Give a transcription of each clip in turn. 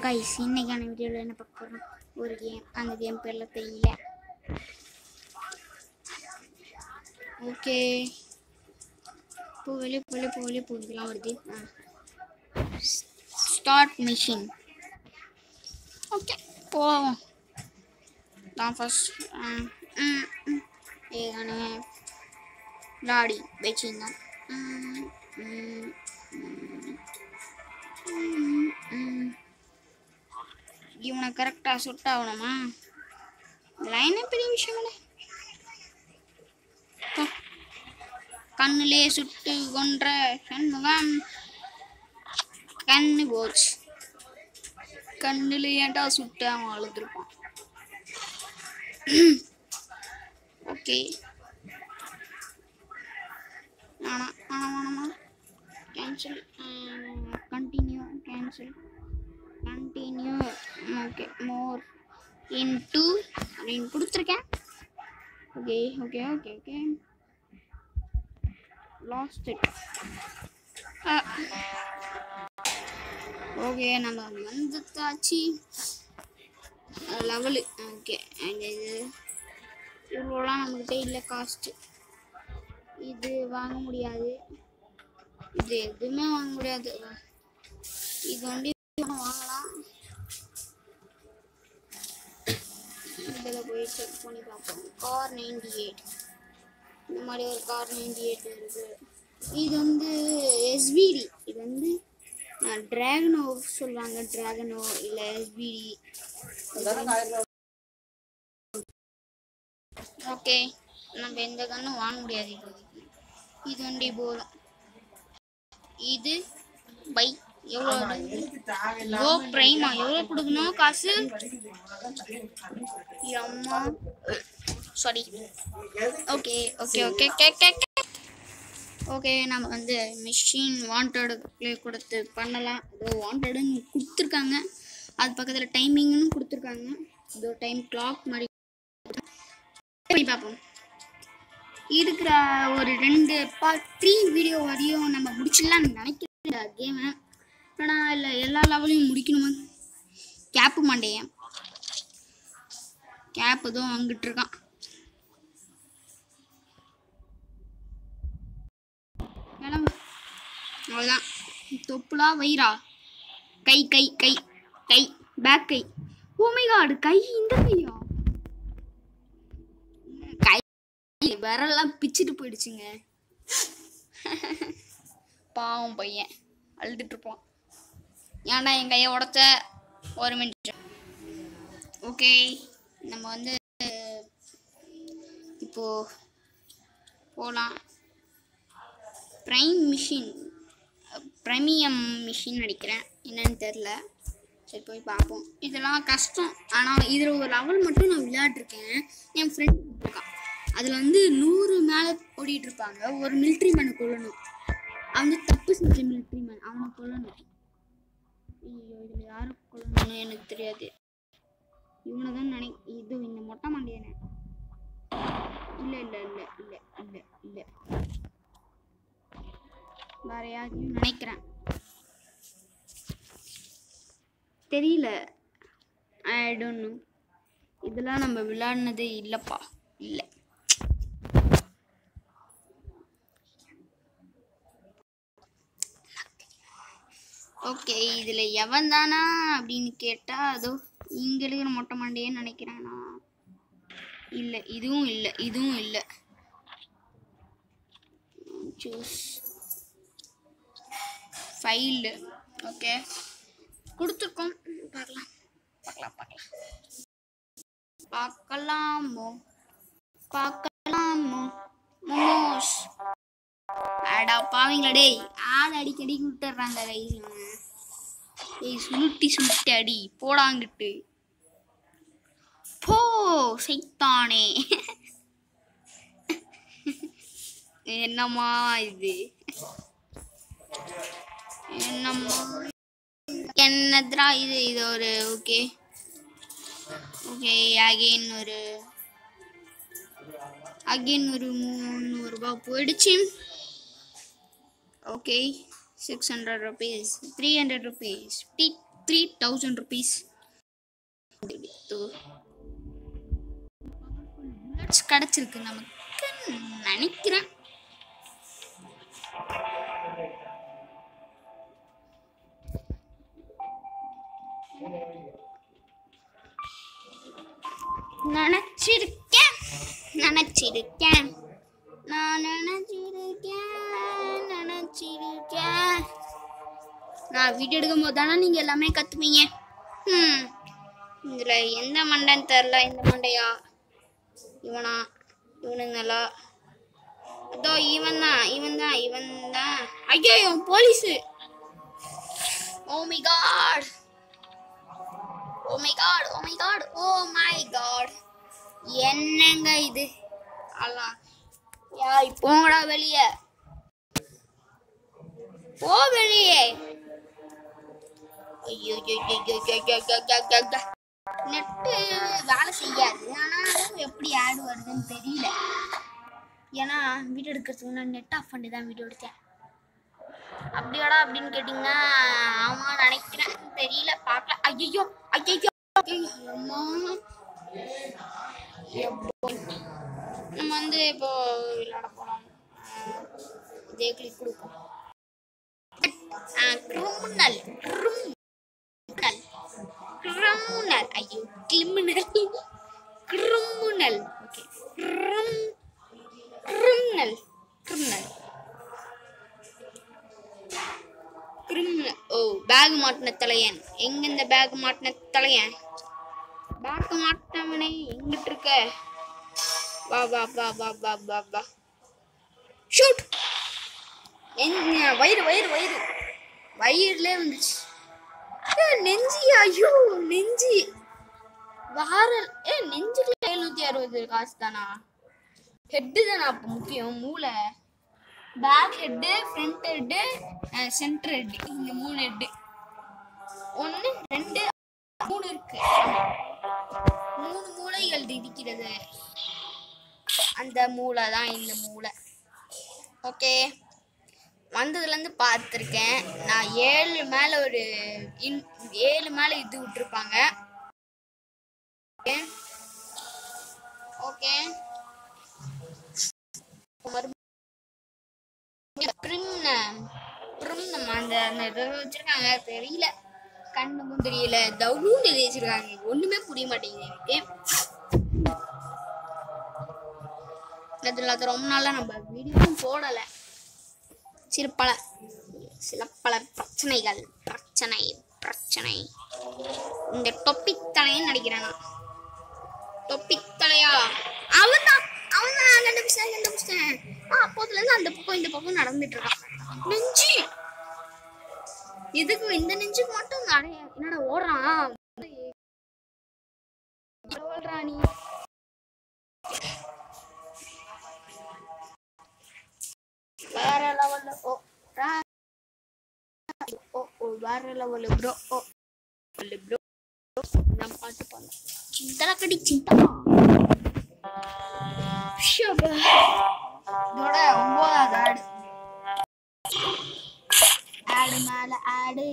Guys இன்னைக்கான வீடியோவில் என்ன பார்க்க போகிறோம் ஒரு கேம் அந்த கேம் பேரில் தெரியல ஓகே இப்போ வெளியே வெளியே போ வெளியே போகிறதுலாம் வருது ஸ்டார்ட் மிஷின் ஓகே போவோம் நான் ஃபஸ்ட் ஏகானே லாடி வச்சுருந்தோம் இவனை கரெக்டாக சுட் ஆகணுமா இதெல்லாம் என்ன பெரிய விஷயம் இல்லை போ. கண்ணுலே சுட்டு கொன்ற சண்முகம் கண்ணு போச்சு கண்ணுல ஏன்டா சுட்டு அவன் அழுதுருப்பான் ஓகே வேணாம் வேணாம் வேணாமா cancel continue cancel continue okay more into அப்படின்னு கொடுத்துருக்கேன் okay okay okay okay last it okay நம்ம வந்துட்டாச்சு லெவலு ஓகே அண்ட் இது இவ்வளோலாம் நம்மக்கிட்ட இல்லை காஸ்ட்டு இது வாங்க முடியாது இது எதுவுமே வாங்க முடியாது இது வந்து வாங்கலாம் இதில் போய் செக் பண்ணி பார்ப்போம் கார் நைன்டி எயிட் இந்த மாதிரி ஒரு கார் நைன்டி எயிட் இருக்கு இது வந்து எஸ்பிடி இது வந்து ட்ராகனோ சொல்லுவாங்க ட்ராகனோ இல்லை எஸ்பிடி ஓகே நம்ம எந்த கன்னும் வாங்க முடியாது இப்போதைக்கு இது வண்டி போதும் இது பை எவ்வளோ கோ பிரைமா எவ்வளோ கொடுக்கணும் காசு அம்மா sorry okay okay okay K K okay நம்ம வந்து மிஷின் வாண்டடு கொடுத்து பண்ணலாம் ஏதோ வாண்டடுன்னு கொடுத்துருக்காங்க அது பக்கத்தில் டைமிங்னு கொடுத்துருக்காங்க இதோ டைம் கிளாக் மாதிரி பண்ணி பார்ப்போம் இருக்கிற ஒரு ரெண்டு பார்ட் த்ரீ வீடியோ வரையும் நம்ம முடிச்சிடலாம்னு நினைக்கிறேன் கேமை ஆனால் இல்லை எல்லா லெவலையும் முடிக்கணுமா கேப்பு மாட்டேன் கேப் எதுவும் வாங்கிட்டு இருக்கான் கிளம்பு அவ்வளோதான் தொப்புலா வயிறா கை கை கை கை பேக் கை ஓமைகாடு கை இந்த கையா கை விரல்லாம் பிச்சுட்டு போயிடுச்சுங்க பாவம் பையன் அழுதுட்டு இருப்பான் ஏன்டா என் கையை உடச்ச ஒரு மினிட் ஓகே நம்ம வந்து இப்போ போகலாம் ப்ரைம் மிஷின் ப்ரைமியம் மிஷின் நினைக்கிறேன் என்னன்னு தெரில சரி போய் பார்ப்போம் இதெல்லாம் கஷ்டம் ஆனால் இதில் ஒரு லெவல் மட்டும் நான் விளையாடிருக்கேன் என் ஃப்ரெண்ட் இருக்கான் அதில் வந்து நூறு மேலே ஓடிட்டு இருப்பாங்க ஒரு மிலிட்ரி மேனை கொல்லணும் அவன் வந்து தப்பு செஞ்ச மிலிட்ரி மேன் அவனை கொல்லணும் ஐயோ இதில் யாரை கொல்லணும்னு எனக்கு தெரியாது இவனை தான் நினை இது இந்த மொட்டை மண்டியனை இல்லை இல்லை இல்லை இல்லை இல்லை இல்லை வேற யாரையும் நினைக்கிறேன் தெரியல ஐ டோன்ட் நோ இதெல்லாம் நம்ம விளையாடினதே இல்லைப்பா இல்லை ஓகே இதில் எவன் தானா அப்படின்னு கேட்டால் அதோ இங்கே இருக்கிற மொட்டை மண்டையன்னு நினைக்கிறேன் நான் இல்லை இதுவும் இல்லை இதுவும் இல்லை சூஸ் ஃபைலு ஓகே கொடுத்துருக்கோம் பார்க்கலாம் பார்க்கலாம் பார்க்கலாம் பார்க்கலாமோ பார்க்கலாமோ மோமோஸ் அடா பாவீங்களா டேய் ஆள் அடிக்கடி விட்டுறாங்க கைஸ் ஏய் சுருட்டி சுருட்டி அடி போடாங்கிட்டு போ சைத்தானே என்னம்மா இது என்னம்மா என்னதுடா இது இது ஒரு ஓகே ஓகே அகைன் ஒரு அகைன் ஒரு முந்நூறுபா போயிடுச்சு okay six hundred rupees three hundred rupees fifty three thousand rupees கிடைச்சிருக்கு நமக்கு நினைக்கிறேன் நினைச்சிருக்கேன் நினைச்சிருக்கேன் நான் நினைச்சிருக்கேன் நினைச்சிருக்கேன் நான் வீடியோ எடுக்கும் போது தானே நீங்கள் எல்லாமே கற்றுப்பீங்க ம் இதில் எந்த மண்டைன்னு தெரில இந்த மண்டையா இவனா இவனுங்களா அதோ இவன் தான் இவன் தான் இவன் தான் ஐயோ இவன் police oh my god oh my god oh my god oh my god என்னங்க இது அல்லா யாய் போங்கடா வெளியே போ வெளியே ஐயோ நெட்டு வேலை செய்யாது ஆனாலும் எப்படி ஆடு வருதுன்னு தெரியல ஏன்னா வீடியோ எடுக்கிறதுக்கு முன்னாடி நெட் ஆஃப் பண்ணி தான் வீடியோ எடுத்தேன் அப்படியாடா அப்படின்னு கேட்டிங்கன்னா ஆமா நினைக்கிறேன் தெரியல பார்க்கல ஐயோ ஐயோ அம்மா எப்போ நம்ம வந்து இப்போ விளையாட போலாம் இதே கிளிக் கொடுப்போம் கிரிமினல் கிரிமினல் கிரிமினல் ஐயோ criminal criminal okay criminal criminal criminal oh bag மாட்டின தலையன் எங்க இந்த பேக் மாட்டின தலையன் பேக் மாட்டினவனே எங்கிட்டு இருக்க வா வா வா வா வா வா வா ஷூட் வயிறு வயிறு வயிறு வயிறுலே வந்துச்சு ஏ, நெஞ்சு ஐயோ நெஞ்சு வாரல் ஏ நெஞ்சுக்கு எழுநூத்தி அறுபது காசு தானா ஹெட்டு தானா அப்போ முக்கியம் மூளை back head front head center head இந்த மூணு ஹெட்டு ஒன்று ரெண்டு மூணு இருக்கு ஆமா. மூணு மூளைகள் இருக்கிறது அந்த மூளை தான் இந்த மூளை ஓகே வந்ததுலேருந்து பார்த்துருக்கேன் நான் ஏழு மேலே ஒரு இன் ஏழு மேலே இது விட்டுருப்பாங்க ஓகே அந்த அந்த இதை வச்சிருக்காங்க தெரியல கண்ணுக்கும் தெரியல தவுன்னு எழுதி வச்சிருக்காங்க ஒண்ணுமே புரிய மாட்டேங்குது எனக்கு அதில் அது ரொம்ப நாளா நம்ம வீடியோவும் போடலை சில பல சில பல பிரச்சனைகள் பிரச்சனை பிரச்சனை இந்த டொப்பிக் தலைன்னு நடிக்கிறேன் நான் டொப்பிக் தலையா அவன் தான் அவன் தான் கண்டுபிடிச்சேன் கண்டுபிடிச்சேன் ஆ அப்போதுல இருந்து அந்த பக்கம் இந்த பக்கம் நடந்துட்டு இருக்கான் நெஞ்சு இதுக்கு இந்த நெஞ்சுக்கு மட்டும் நிறைய என்னடா ஓடுறான் ஓடுறா நீ வேற லெவல்ல ஓ ரா- ஓ ஓ வேற லெவல்ல ப்ரோ ஓ ப்ரோ நான் பாட்டு பாடலாம் சிந்தலக்கடி சிந்தா ஷபா இதோட ஒன்பதாவது ஆடு ஆடு மேல ஆடு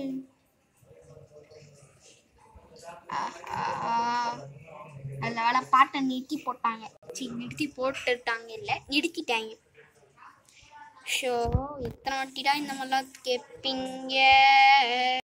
நல்ல வேலை பாட்டை நிறுத்தி போட்டாங்க சரி நிறுத்தி போட்டுட்டாங்க இல்லை நிறுத்திட்டாங்க ஷோ எத்தனை வாட்டிடா இந்த மாதிரிலாம் கேட்பீங்க